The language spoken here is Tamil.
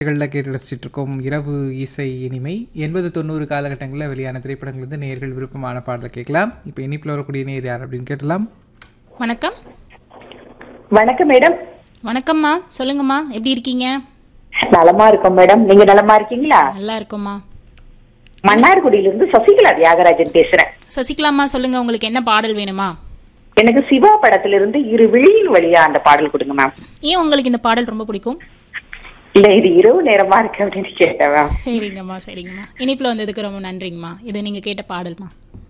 நிகழ்ச்சிகளில் கேட்டு ரசிச்சுட்டு இருக்கோம் இரவு இசை இனிமை எண்பது தொண்ணூறு காலகட்டங்களில் வெளியான திரைப்படங்கள் வந்து நேர்கள் விருப்பமான பாடலை கேட்கலாம் இப்போ இனிப்பில் வரக்கூடிய நேர் யார் அப்படின்னு கேட்டலாம் வணக்கம் வணக்கம் மேடம் வணக்கம்மா சொல்லுங்கம்மா எப்படி இருக்கீங்க நலமா இருக்கோம் மேடம் நீங்க நலமா இருக்கீங்களா நல்லா இருக்கோம்மா மன்னார்குடியில இருந்து சசிகலா தியாகராஜன் பேசுறேன் சசிகலாம்மா சொல்லுங்க உங்களுக்கு என்ன பாடல் வேணுமா எனக்கு சிவா படத்துல இருந்து இரு விழியின் வழியா அந்த பாடல் கொடுங்க மேம் ஏன் உங்களுக்கு இந்த பாடல் ரொம்ப பிடிக்கும் இல்ல இது இரவு நேரமா இருக்கு அப்படின்னு கேட்டேன் மேம் சரிங்கம்மா சரிங்கம்மா இனிப்பில் வந்ததுக்கு ரொம்ப நன்றிங்கம்மா இது நீங்கள் கேட்ட பாடல்மா